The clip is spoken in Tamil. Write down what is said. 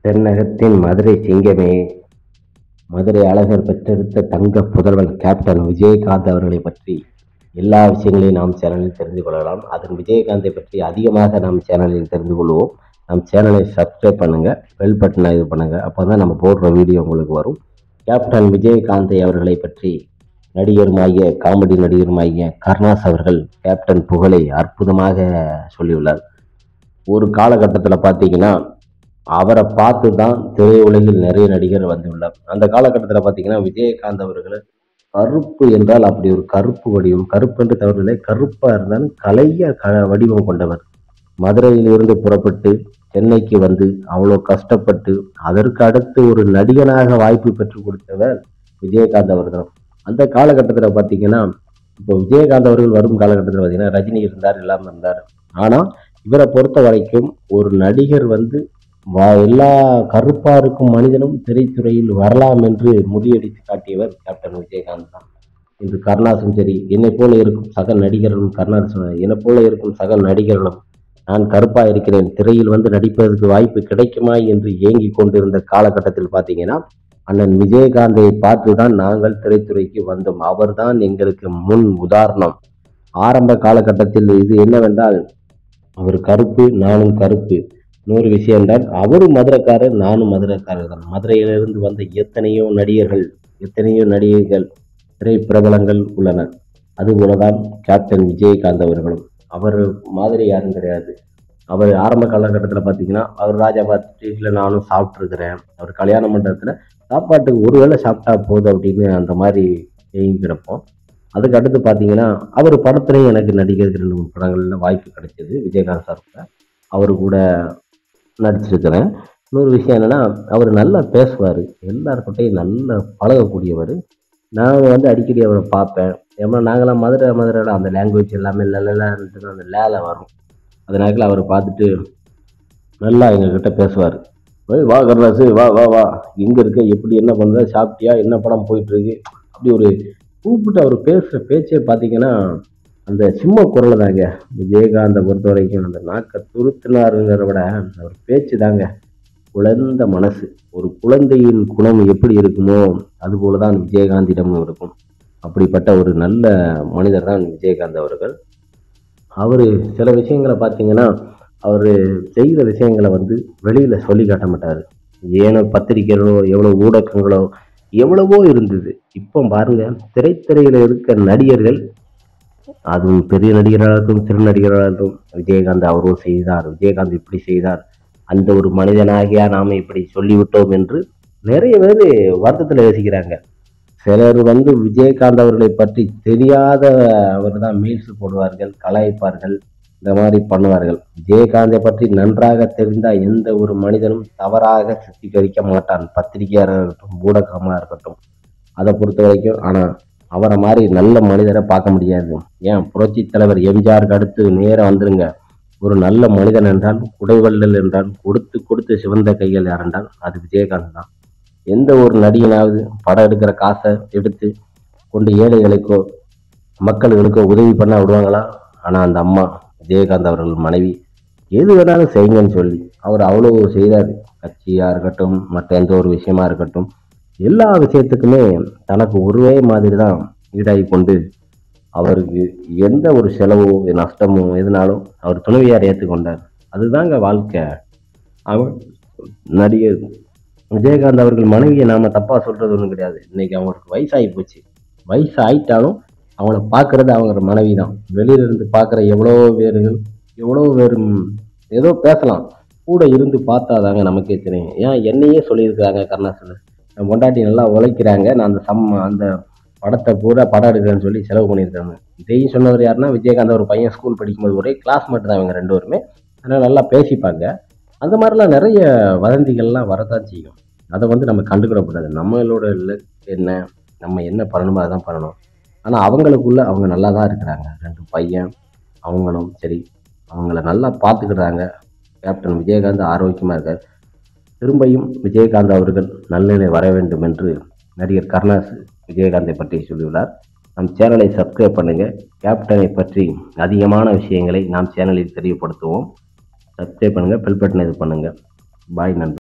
தென்னகத்தின் மதுரை சிங்கமே மதுரை அழகர் பெற்றெடுத்த தங்க புதல்வன் கேப்டன் விஜயகாந்த் அவர்களை பற்றி எல்லா விஷயங்களையும் நாம் சேனலில் தெரிந்து கொள்ளலாம் அதன் விஜயகாந்தை பற்றி அதிகமாக நாம் சேனலில் தெரிந்து கொள்வோம் நம் சேனலை சப்ஸ்கிரைப் பண்ணுங்கள் பெல் பட்டனை இது பண்ணுங்கள் அப்போ தான் நம்ம போடுற வீடியோ உங்களுக்கு வரும் கேப்டன் விஜயகாந்தை அவர்களை பற்றி நடிகருமாகிய காமெடி நடிகருமாகிய கருணாஸ் அவர்கள் கேப்டன் புகழை அற்புதமாக சொல்லியுள்ளார் ஒரு காலகட்டத்தில் பார்த்தீங்கன்னா அவரை பார்த்து தான் திரையுலகில் நிறைய நடிகர் வந்துள்ளார் அந்த காலகட்டத்தில் பார்த்தீங்கன்னா விஜயகாந்த் அவர்கள் கருப்பு என்றால் அப்படி ஒரு கருப்பு வடிவம் கருப்பு என்று தவறில்லை கருப்பாக இருந்தாலும் கலைய க வடிவம் கொண்டவர் மதுரையிலிருந்து புறப்பட்டு சென்னைக்கு வந்து அவ்வளோ கஷ்டப்பட்டு அதற்கு அடுத்து ஒரு நடிகனாக வாய்ப்பு பெற்று கொடுத்தவர் விஜயகாந்த் அவர்கள் அந்த காலகட்டத்தில் பார்த்தீங்கன்னா இப்போ விஜயகாந்த் அவர்கள் வரும் காலகட்டத்தில் பார்த்தீங்கன்னா ரஜினி இருந்தார் இல்லாமல் இருந்தார் ஆனால் இவரை பொறுத்த வரைக்கும் ஒரு நடிகர் வந்து வா எல்லா கருப்பா இருக்கும் மனிதனும் திரைத்துறையில் வரலாம் என்று முறியடித்து காட்டியவர் கேப்டன் விஜயகாந்த் தான் இன்று கருணாசும் சரி என்னை போல இருக்கும் சக நடிகர்களும் கருணாசு என்னை போல இருக்கும் சக நடிகர்களும் நான் கருப்பா இருக்கிறேன் திரையில் வந்து நடிப்பதற்கு வாய்ப்பு கிடைக்குமா என்று ஏங்கி கொண்டிருந்த காலகட்டத்தில் பார்த்தீங்கன்னா அண்ணன் விஜயகாந்தை பார்த்து தான் நாங்கள் திரைத்துறைக்கு வந்தோம் அவர்தான் எங்களுக்கு முன் உதாரணம் ஆரம்ப காலகட்டத்தில் இது என்னவென்றால் அவர் கருப்பு நானும் கருப்பு இன்னொரு விஷயம் என்றால் அவரும் மதுரைக்காரர் நானும் மதுரைக்காரர் தான் மதுரையிலிருந்து வந்த எத்தனையோ நடிகர்கள் எத்தனையோ நடிகைகள் திரைப்பிரபலங்கள் உள்ளனர் அதுபோலதான் கேப்டன் விஜயகாந்த் அவர்களும் அவர் மாதிரி யாரும் கிடையாது அவர் ஆரம்ப காலகட்டத்தில் பார்த்தீங்கன்னா அவர் ராஜாபாத் ஸ்ட்ரீட்டில் நானும் சாப்பிட்ருக்கிறேன் அவர் கல்யாண மண்டபத்தில் சாப்பாட்டுக்கு ஒரு வேளை சாப்பிட்டா போதும் அப்படின்னு அந்த மாதிரி ஏங்கி கிடப்போம் அதுக்கு அடுத்து பார்த்தீங்கன்னா அவர் படத்துலையும் எனக்கு நடிக்கிறதுக்கு ரெண்டு மூணு படங்களில் வாய்ப்பு கிடைச்சது விஜயகாந்த் சார் அவர் கூட நடிச்சிருக்கிறேன் இன்னொரு விஷயம் என்னென்னா அவர் நல்லா பேசுவார் எல்லாருக்கிட்டையும் நல்லா பழகக்கூடியவர் நான் வந்து அடிக்கடி அவரை பார்ப்பேன் ஏன்னா நாங்களாம் மதுரை மதுரையில் அந்த லாங்குவேஜ் எல்லாமே லலன்ட்டு அந்த லேல வரும் அதனால அவரை பார்த்துட்டு நல்லா எங்ககிட்ட பேசுவார் "ஏய், வா கருணாசு வா வா வா எங்கே இருக்க எப்படி என்ன பண்ணுற சாப்பிட்டியா என்ன படம் போயிட்டுருக்கு அப்படி ஒரு கூப்பிட்டு அவர் பேசுகிற பேச்சே பார்த்தீங்கன்னா அந்த சிம்ம குரல் தாங்க விஜயகாந்தை பொறுத்த வரைக்கும் அந்த நாக்கை துருத்தினாருங்கிறத விட அவர் பேச்சு தாங்க குழந்த மனசு ஒரு குழந்தையின் குணம் எப்படி இருக்குமோ அதுபோல தான் விஜயகாந்திடமும் இருக்கும் அப்படிப்பட்ட ஒரு நல்ல மனிதர் தான் விஜயகாந்த் அவர்கள் அவர் சில விஷயங்களை பார்த்தீங்கன்னா அவர் செய்கிற விஷயங்களை வந்து வெளியில் சொல்லி காட்ட மாட்டார் ஏனோ பத்திரிகைகளோ எவ்வளோ ஊடகங்களோ எவ்வளவோ இருந்தது இப்போ பாருங்க திரைத்துறையில் இருக்க நடிகர்கள் அதுவும் பெரிய நடிகராகட்டும் சிறு நடிகராகட்டும் விஜயகாந்த் அவரோ செய்தார் விஜயகாந்த் இப்படி செய்தார் அந்த ஒரு மனிதனாகியா நாம் இப்படி சொல்லிவிட்டோம் என்று நிறைய பேர் வருத்தத்தில் யோசிக்கிறாங்க சிலர் வந்து விஜயகாந்த் அவர்களை பற்றி தெரியாத அவர் தான் மீல்ஸ் போடுவார்கள் கலாய்ப்பார்கள் இந்த மாதிரி பண்ணுவார்கள் விஜயகாந்தை பற்றி நன்றாக தெரிந்த எந்த ஒரு மனிதனும் தவறாக சித்தரிக்க மாட்டான் பத்திரிகையாளராக இருக்கட்டும் ஊடகமாக இருக்கட்டும் அதை பொறுத்த வரைக்கும் ஆனால் அவரை மாதிரி நல்ல மனிதரை பார்க்க முடியாது ஏன் புரட்சி தலைவர் எம்ஜிஆருக்கு அடுத்து நேராக வந்துருங்க ஒரு நல்ல மனிதன் என்றால் குடைவள்ளல் என்றால் கொடுத்து கொடுத்து சிவந்த கைகள் யார் என்றால் அது விஜயகாந்த் தான் எந்த ஒரு நடிகனாவது படம் எடுக்கிற காசை எடுத்து கொண்டு ஏழைகளுக்கோ மக்களுக்கோ உதவி பண்ண விடுவாங்களா ஆனால் அந்த அம்மா விஜயகாந்த் அவர்கள் மனைவி எது வேணாலும் செய்யுங்கன்னு சொல்லி அவர் அவ்வளோ செய்தார் கட்சியாக இருக்கட்டும் மற்ற எந்த ஒரு விஷயமா இருக்கட்டும் எல்லா விஷயத்துக்குமே தனக்கு ஒரே மாதிரி தான் ஈடாகி கொண்டு அவருக்கு எந்த ஒரு செலவோ நஷ்டமோ எதுனாலும் அவர் துணைவியார் ஏற்றுக்கொண்டார் அதுதாங்க வாழ்க்கை அவர் நடிகர் விஜயகாந்த் அவர்கள் மனைவியை நாம தப்பாக சொல்றது ஒன்றும் கிடையாது இன்னைக்கு அவங்களுக்கு வயசாகி போச்சு வயசு ஆயிட்டாலும் அவங்கள பார்க்கறது அவங்க மனைவி தான் வெளியில இருந்து பார்க்குற எவ்வளோ பேர்கள் எவ்வளோ பேர் ம், ஏதோ பேசலாம் கூட இருந்து பார்த்தாதாங்க நமக்கே தெரியும் ஏன் என்னையே சொல்லியிருக்காங்க கருணாசன் என் பொண்டாட்டி நல்லா உழைக்கிறாங்க நான் அந்த சம் அந்த படத்தை பூரா படம் எடுக்கிறேன்னு சொல்லி செலவு பண்ணியிருக்காங்க இதையும் சொன்னவர் யாருன்னா விஜயகாந்த் ஒரு பையன் ஸ்கூல் படிக்கும்போது ஒரே கிளாஸ் மட்டும் தான் இவங்க ரெண்டு பேருமே அதனால் நல்லா பேசிப்பாங்க அந்த மாதிரிலாம் நிறைய வதந்திகள்லாம் வரதான் செய்யும் அதை வந்து நம்ம கண்டுக்கிடக்கூடாது நம்மளோட இலக்கு என்ன நம்ம என்ன பண்ணணுமோ அதான் பண்ணணும் ஆனால் அவங்களுக்குள்ள அவங்க நல்லா தான் இருக்கிறாங்க ரெண்டு பையன் அவங்களும் சரி அவங்கள நல்லா பார்த்துக்கிடுறாங்க கேப்டன் விஜயகாந்த் ஆரோக்கியமாக இருக்கார் திரும்பியும் விஜயகாந்த் அவர்கள் நல்நிலை வர வேண்டும் என்று நடிகர் கருணாஸ் விஜயகாந்தை பற்றி சொல்லியுள்ளார் நம் சேனலை சப்ஸ்கிரைப் பண்ணுங்கள் கேப்டனை பற்றி அதிகமான விஷயங்களை நாம் சேனலில் தெரியப்படுத்துவோம் சப்ஸ்கிரைப் பண்ணுங்கள் பெல் பட்டனை இது பண்ணுங்கள் பாய் நன்றி